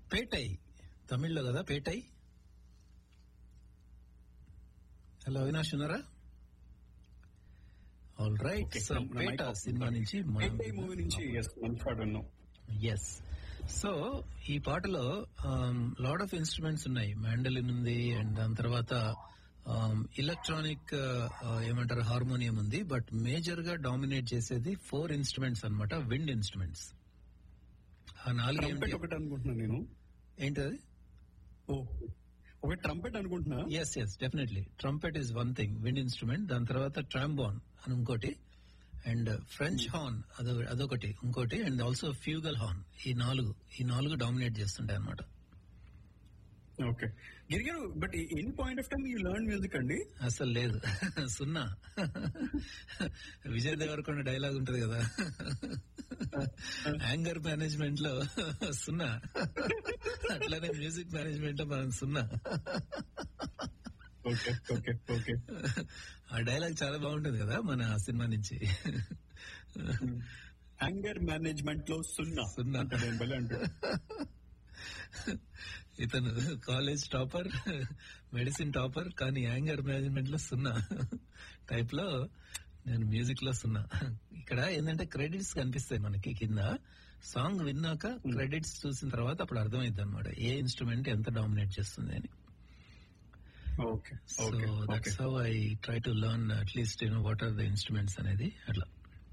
పేటై తమిళ్లో కదా పేటై హలో అవినాష్ ఉన్నారా ఆల్ రైట్ Okay, సో నా- నా పేట mic off. సినిమా నుంచి ఏంటి మూవీ నుంచి ఎస్ మంచి పాట విన్నాం ఎస్ సో ఈ పాటలో లాడ్ ఆఫ్ ఇన్స్ట్రుమెంట్స్ ఉన్నాయి మ్యాండలిన్ ఉంది అండ్ దాని తర్వాత ఎలక్ట్రానిక్ ఏమంటారు హార్మోనియం ఉంది బట్ మేజర్ గా డామినేట్ చేసేది ఫోర్ ఇన్స్ట్రుమెంట్స్ అన్నమాట విండ్ ఇన్స్ట్రుమెంట్స్ ఆ నాలుగు ట్రంపెట్ ఏంటి ఒకటి అనుకుంటున్నా నేను ఏంటది ఓ ఒక ట్రంపెట్ అనుకుంటున్నా yes yes definitely trumpet is one thing wind instrument దాని తర్వాత ట్రాంబాన్ అని ఇంకోటి అండ్ ఫ్రెంచ్ హార్న్ అదో అదొకటి ఇంకోటి అండ్ ఆల్సో ఫ్యూగల్ హార్న్ ఈ నాలుగు ఈ నాలుగు డామినేట్ చేస్తుంటాయి అనమాట ఓకే గిరిగారు but any point of time you learn music అండి అసలు లేదు సున్నా విజయ్ దేవరకొండ డైలాగ్ ఉంటది కదా యాంగర్ మేనేజ్మెంట్ లో సున్నా అట్లానే మ్యూజిక్ మేనేజ్మెంట్ లో మనం సున్నా ఓకే ఓకే ఓకే ఆ డైలాగ్ చాలా బాగుంటుంది కదా మన సినిమా నుంచి యాంగర్ మేనేజ్మెంట్ లో సున్నా సున్నా. అంటాడు ఆయన భలే అంటాడు ఇతను కాలేజ్ టాపర్ మెడిసిన్ టాపర్ కానీ యాంగర్ మేనేజ్మెంట్ లో సున్నా టైప్ లో నేను మ్యూజిక్ లో సున్నా ఇక్కడ ఏంటంటే క్రెడిట్స్ కనిపిస్తాయి మనకి కింద సాంగ్ విన్నాక క్రెడిట్స్ చూసిన తర్వాత అప్పుడు అర్థమైంది అనమాట ఏ ఇన్స్ట్రుమెంట్ ఎంత డామినేట్ చేస్తుంది అని okay so okay okay that's how I try to learn at least you know what are the instruments అనేది అట్లా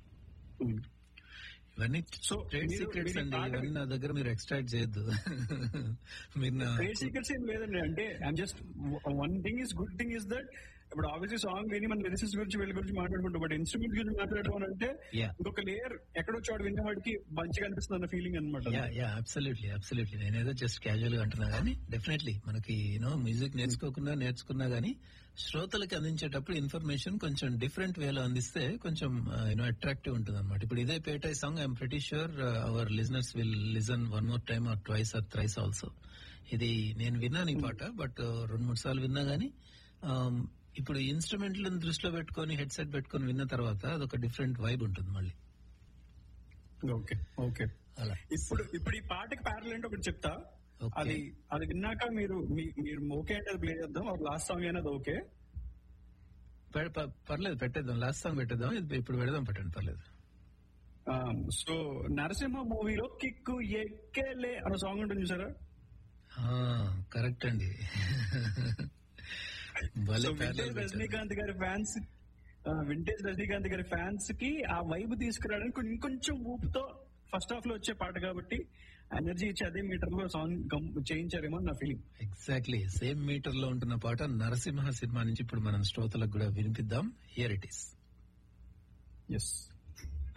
ఇవన్నీ So, ట్రేడ్ మీరు- సీక్రెట్స్ మీరు అండి పాట- ఇవన్నీ నా దగ్గర మీరు ఎక్స్ట్రాక్ట్ చేయొద్దు మీరు నా ట్రేడ్ సీక్రెట్స్ ఏం లేదండి అంటే I'm just one thing is good thing is that ఇప్పుడు ఆబ్వియస్లీ సాంగ్ విని మన లిరిసిస్ గురించి వీళ్ళ గురించి మాట్లాడుకుంటాం బట్ ఇన్స్ట్రుమెంట్ గురించి మాట్లాడడం అంటే Yeah. ఇంకొక లేయర్ ఎక్కడో చోట విన్నవాడికి మంచిగా అనిపిస్తుంది అన్న ఫీలింగ్ అనమాట యా యా అబ్సల్యూట్లీ అబ్సల్యూట్లీ నేనేదో జస్ట్ క్యాజువల్ గా అంటున్నా కానీ డెఫినెట్లీ మనకి యూనో మ్యూజిక్ నేర్చుకోకుండా నేర్చుకున్నా గానీ శ్రోతలకు అందించేటప్పుడు ఇన్ఫర్మేషన్ కొంచెం డిఫరెంట్ వేలో అందిస్తే కొంచెం యూనో అట్రాక్టివ్ ఉంటుంది అనమాట ఇప్పుడు ఇదే Petta song I'm pretty sure our listeners will listen one more time or twice or thrice also ఇది నేను విన్నాను ఈ పాట బట్ రెండు మూడు సార్లు విన్నా గానీ um, ఇప్పుడు ఇన్స్ట్రుమెంట్లను దృష్టిలో పెట్టుకొని హెడ్ సెట్ పెట్టుకొని విన్న తర్వాత అదొక డిఫరెంట్ వైబ్ ఉంటుంది మళ్ళీ ఓకే ఓకే అలా ఇప్పుడు ఇప్పుడు ఈ పాటకి ప్యారల్ ఏంటో ఒకటి చెప్తా Okay. అది అది విన్నాక మీరు మీ- మీరు ఓకే అంటే అది ప్లే చేద్దాం ఒక లాస్ట్ సాంగ్ అయినది ఓకే పె- ప- పర్లేదు పెట్టేద్దాం లాస్ట్ సాంగ్ పెట్టేద్దాం ఇది ఇప్పుడు పెడదాం పెట్టండి పర్లేదు సో నరసింహ మూవీలో కిక్కు ఎక్కేలే అనే సాంగ్ ఉంటుంది చూసారా కరెక్ట్ అండి భలే సో parallel వింటేజ్ పెట్టారు. రజనీకాంత్ గారి ఫ్యాన్స్ వింటేజ్ రజనీకాంత్ గారి ఫ్యాన్స్ కి ఆ వైబ్ తీసుకురావడానికి కొంచెం- ఇంకొంచెం ఊపుతో ఫస్ట్ హాఫ్ లో వచ్చే పాట కాబట్టి ఎనర్జీ ఇచ్చి అదే మీటర్ లో సాంగ్ చేయించారేమో అని నా ఫీలింగ్ ఎగ్జాక్ట్లీ సేమ్ మీటర్ లో ఉంటున్న పాట నరసింహ సినిమా నుంచి ఇప్పుడు మనం శ్రోతలకు కూడా వినిపిద్దాం హియర్ ఇట్ ఈస్ ఎస్